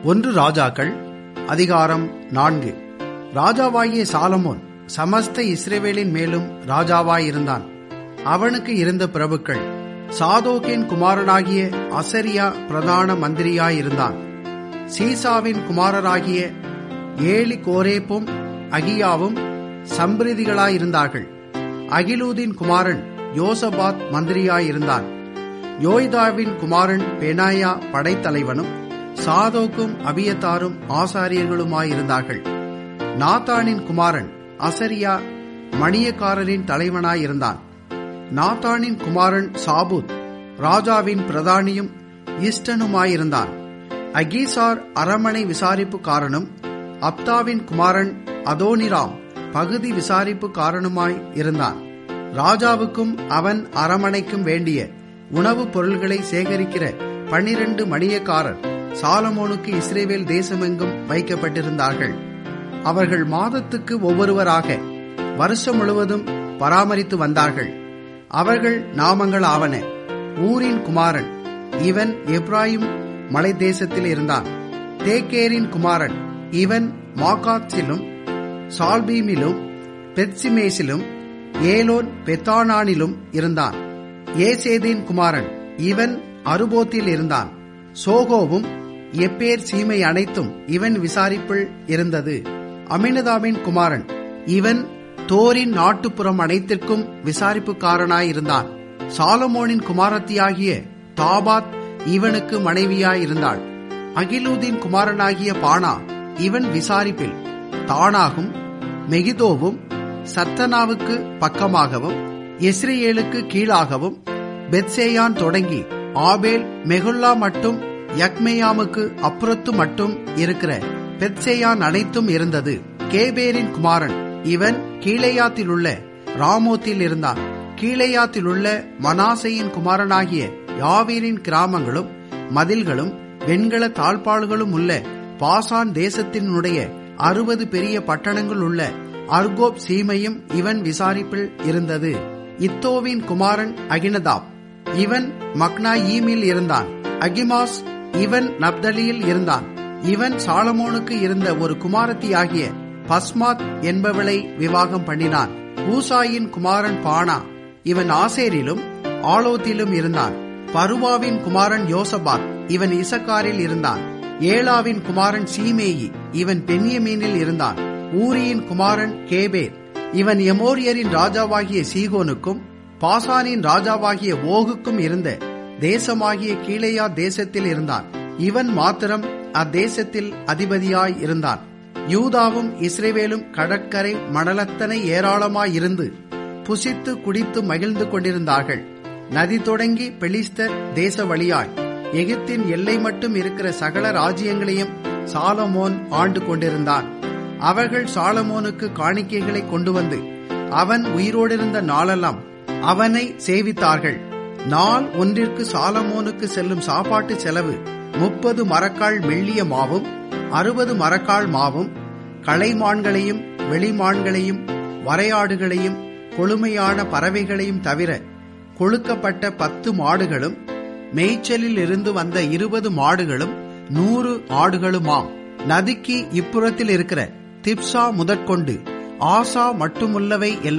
ஒன்று ராஜாக்கள் அதிகாரம் நான்கு ராஜாவாகிய சாலமோன் சமஸ்த இஸ்ரேவேலின் மேலும் ராஜாவாயிருந்தான் அவனுக்கு இருந்த பிரபுக்கள் சாதோக்கின் குமாரனாகிய அசரியா பிரதான மந்திரியாயிருந்தான் சீசாவின் குமாரராகிய ஏலி கோரேப்பும் அகியாவும் சம்பிரதிகளாயிருந்தார்கள் அகிலூதின் குமாரன் யோசபாத் மந்திரியாயிருந்தான் யோய்தாவின் குமாரன் பெனாயா படைத்தலைவனும் சாதோக்கும் அபியத்தாரும் ஆசாரியர்களுமாயிருந்தார்கள் நாத்தானின் குமாரன் அசரியா மணியக்காரரின் தலைவனாயிருந்தான் நாத்தானின் குமாரன் சாபூத் ராஜாவின் பிரதானியும் இஷ்டனுமாயிருந்தான் அகீசார் அரமனை விசாரிப்புக்காரனும் அப்தாவின் குமாரன் அதோனிராம் பகுதி விசாரிப்புக்காரனுமாய் இருந்தான் ராஜாவுக்கும் அவன் அரமனைக்கும் வேண்டிய உணவுப் பொருள்களை சேகரிக்கிற பன்னிரண்டு மணியக்காரர் சாலமோனுக்கு இஸ்ரேவேல் தேசமெங்கும் வைக்கப்பட்டிருந்தார்கள் அவர்கள் மாதத்துக்கு ஒவ்வொருவராக வருஷம் முழுவதும் பராமரித்து வந்தார்கள் அவர்கள் நாமங்கள் ஆவன ஊரின் குமாரன் இவன் எப்ராயிம் மலை தேசத்தில் இருந்தான் தேக்கேரின் குமாரன் இவன் மாகாத்சிலும் சால்பீமிலும் பெத்சிமேசிலும் ஏலோன் பெத்தானானிலும் இருந்தான் ஏசேதின் குமாரன் இவன் அருபோத்தில் இருந்தான் சோகோவும் எப்பேர் சீமை அனைத்தும் இவன் விசாரிப்பில் இருந்தது அமினதாவின் குமாரன் இவன் தோரின் நாட்டுப்புறம் அனைத்திற்கும் விசாரிப்புக்காரனாயிருந்தான் சாலமோனின் குமாரத்தியாகிய தாபாத் இவனுக்கு மனைவியாயிருந்தாள் அகிலூதின் குமாரனாகிய பானா இவன் விசாரிப்பில் தானாகும் மெகிதோவும் சத்தனாவுக்கு பக்கமாகவும் எஸ்ரேலுக்கு கீழாகவும் பெத்சேயான் தொடங்கி ஆபேல் மெகுல்லா மட்டும் யக்மேயாமுக்கு அப்புறத்து மட்டும் இருக்கிற பெத்சேயான் அனைத்தும் இருந்தது கேபேரின் குமாரன் இவன் கீழேயாத்தில் உள்ள ராமோத்தில் இருந்தான் கீழேயாத்தில் உள்ள மனாசையின் குமாரனாகிய யாவீரின் கிராமங்களும் மதில்களும் வெண்கல தாழ்பாள்களும் உள்ள பாசான் தேசத்தினுடைய அறுபது பெரிய பட்டணங்கள் உள்ள அர்கோப் சீமையும் இவன் விசாரிப்பில் இருந்தது இத்தோவின் குமாரன் அகினதாப் இவன் மக்னாயீமில் இருந்தான் அகிமாஸ் இவன் நப்தலியில் இருந்தான் இவன் சாலமோனுக்கு இருந்த ஒரு குமாரத்தியாகிய பஸ்மாத் என்பவளை விவாகம் பண்ணினான் ஊசாயின் குமாரன் பானா இவன் ஆசேரிலும் ஆலோத்திலும் இருந்தான் பருவாவின் குமாரன் யோசபாத் இவன் இசக்காரில் இருந்தான் ஏலாவின் குமாரன் சீமேயி இவன் பென்யமீனில் இருந்தான் ஊரியின் குமாரன் கேபேர் இவன் எமோரியரின் ராஜாவாகிய சீகோனுக்கும் பாசானின் ராஜாவாகிய ஓகுக்கும் இருந்த தேசமாகிய கீழையா தேசத்தில் இருந்தான் இவன் மாத்திரம் அத்தேசத்தில் அதிபதியாய் இருந்தான் யூதாவும் இஸ்ரேவேலும் கடற்கரை மணலத்தனை ஏராளமாயிருந்து புசித்து குடித்து மகிழ்ந்து கொண்டிருந்தார்கள் நதி தொடங்கி பெலிஸ்தர் தேச வழியாய் எகிப்தின் எல்லை மட்டும் இருக்கிற சகல ராஜ்யங்களையும் சாலமோன் ஆண்டு கொண்டிருந்தான் அவர்கள் சாலமோனுக்கு காணிக்கைகளை கொண்டு வந்து அவன் உயிரோடிருந்த நாளெல்லாம் அவனை சேவித்தார்கள் நாள் ஒன்றிற்கு சாலமோனுக்கு செல்லும் சாப்பாட்டு செலவு முப்பது மரக்கால் மெல்லிய மாவும் அறுபது மரக்கால் மாவும் களைமான்களையும் வெளிமான்களையும் வரையாடுகளையும் கொழுமையான பறவைகளையும் தவிர கொழுக்கப்பட்ட பத்து மாடுகளும் மேய்ச்சலில் இருந்து வந்த இருபது மாடுகளும் நூறு ஆடுகளுமாம் நதிக்கு இப்புறத்தில் இருக்கிற திப்சா முதற்கொண்டு ஆசா மட்டுமுள்ளவை எல்லாம்